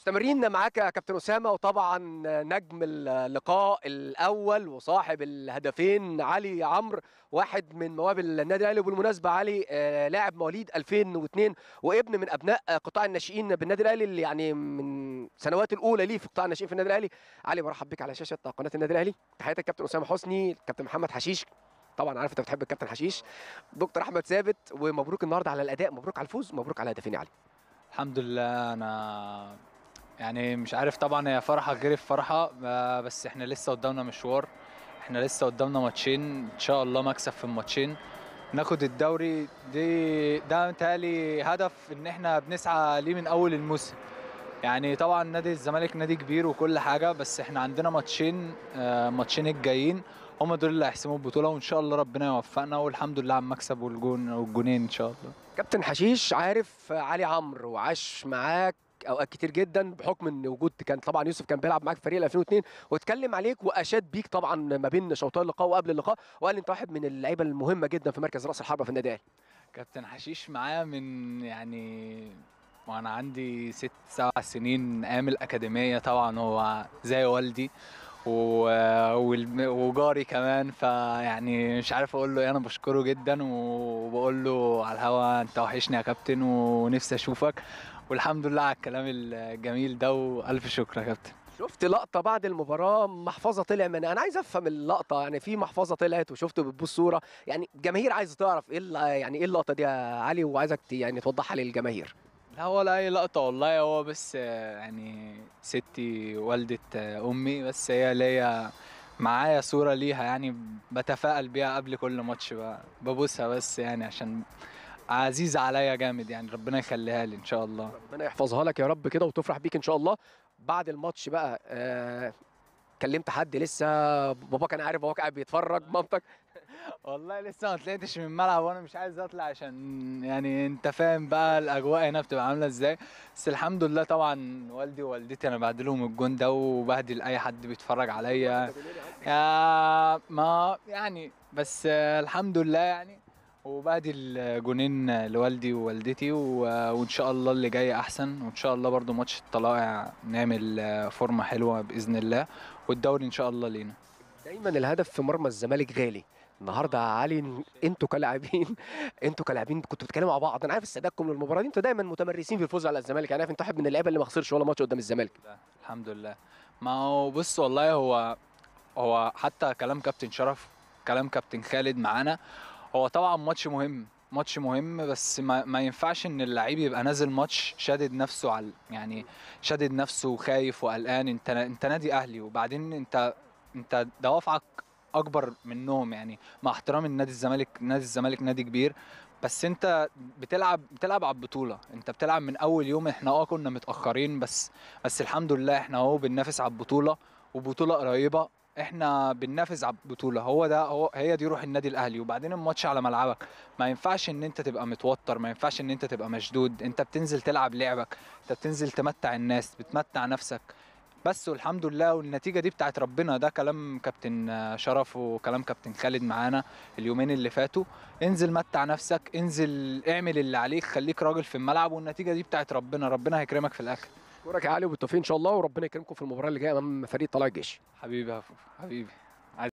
مستمرين معاك يا كابتن اسامه وطبعا نجم اللقاء الاول وصاحب الهدفين علي عمرو واحد من مواهب النادي الاهلي وبالمناسبه علي آه، لاعب مواليد 2002 وابن من ابناء قطاع الناشئين بالنادي الاهلي اللي يعني من سنوات الاولى ليه في قطاع الناشئين في النادي الاهلي علي برحب بك على شاشه قناه النادي الاهلي تحياتك كابتن اسامه حسني كابتن محمد حشيش طبعا عارف انت بتحب الكابتن حشيش دكتور احمد ثابت ومبروك النهارده على الاداء مبروك على الفوز مبروك على هدفين يا علي الحمد لله انا يعني مش عارف طبعا هي فرحه غير الفرحه آه، بس احنا لسه قدامنا مشوار احنا لسه قدامنا ماتشين ان شاء الله مكسب في الماتشين ناخد الدوري دي ده متهيألي هدف ان احنا بنسعى ليه من اول الموسم يعني طبعا نادي الزمالك نادي كبير وكل حاجه بس احنا عندنا ماتشين آه، ماتشين الجايين هم دول اللي هيحسموا البطوله وان شاء الله ربنا يوفقنا والحمد لله على المكسب والجون والجونين ان شاء الله كابتن حشيش عارف علي عمرو وعاش معاك اوقات كتير جدا بحكم ان وجود كان طبعا يوسف كان بيلعب معاك في فريق 2002 واتكلم عليك واشاد بيك طبعا ما بين شوطي اللقاء وقبل اللقاء وقال انت واحد من اللعيبه المهمه جدا في مركز راس الحربه في النادي الاهلي كابتن حشيش معايا من يعني وانا عندي ست سبع سنين ايام الاكاديميه طبعا هو زي والدي و... والم- وجاري كمان فيعني مش عارف اقول له ايه انا بشكره جدا وبقول له على الهوا انت وحشني يا كابتن ونفسي اشوفك والحمد لله على الكلام الجميل ده والف شكر يا كابتن شفت لقطه بعد المباراه محفظه طلع من انا عايز افهم اللقطه يعني في محفظه طلعت وشفت بتبص صوره يعني الجماهير عايزه تعرف ايه ال- يعني ايه اللقطه دي يا علي وعايزك ت- يعني توضحها للجماهير لا ولا اي لقطه والله هو بس آه، يعني ستي والدة آه، امي بس هي ليا معايا صوره ليها يعني بتفائل بيها قبل كل ماتش ب- ببوسها بس يعني عشان عزيزه عليا جامد يعني ربنا يخليها لي ان شاء الله ربنا يحفظها لك يا رب كده وتفرح بيك ان شاء الله بعد الماتش بقى آه كلمت حد لسه بابا كان عارف هو قاعد بيتفرج مامتك والله لسه ما طلعتش من الملعب وانا مش عايز اطلع عشان يعني انت فاهم بقى الاجواء هنا بتبقى عامله ازاي بس الحمد لله طبعا والدي ووالدتي انا بعدلهم الجون ده وبهدل اي حد بيتفرج عليا يا ما يعني بس آه، الحمد لله يعني وبعدي الجونين لوالدي ووالدتي و- وان شاء الله اللي جاي احسن وان شاء الله برضو ماتش الطلائع نعمل آه، فورمه حلوه باذن الله والدوري ان شاء الله لينا دايما الهدف في مرمى الزمالك غالي النهارده يا علي انتوا كلاعبين انتوا كلاعبين كنتوا بتتكلموا مع بعض انا عارف استعدادكم للمباراه دي انتوا دايما متمرسين في الفوز على الزمالك انا عارف انت واحد من اللعيبه اللي ما خسرش ولا ماتش قدام الزمالك الحمد لله ما هو بص والله هو هو حتى كلام كابتن شرف كلام كابتن خالد معانا هو طبعا ماتش مهم ماتش مهم بس ما, ما ينفعش ان اللعيب يبقى نازل ماتش شادد نفسه على يعني شادد نفسه وخايف وقلقان انت انت نادي اهلي وبعدين انت انت دوافعك اكبر منهم يعني مع احترام النادي الزمالك نادي الزمالك نادي كبير بس انت بتلعب بتلعب على البطوله انت بتلعب من اول يوم احنا اه كنا متاخرين بس بس الحمد لله احنا اهو بننافس على البطوله وبطوله قريبه احنا بننافس على البطوله هو ده هو هي دي روح النادي الاهلي وبعدين الماتش على ملعبك ما ينفعش ان انت تبقى متوتر ما ينفعش ان انت تبقى مشدود انت بتنزل تلعب لعبك انت بتنزل تمتع الناس بتمتع نفسك بس والحمد لله والنتيجه دي بتاعت ربنا ده كلام كابتن آه، شرف وكلام كابتن خالد معانا اليومين اللي فاتوا انزل متع نفسك انزل اعمل اللي عليك خليك راجل في الملعب والنتيجه دي بتاعت ربنا ربنا هيكرمك في الاخر اشكرك يا علي وبالتوفيق ان شاء الله وربنا يكرمكم في المباراه اللي جايه امام فريق طلائع الجيش حبيبي يا فوف حبيبي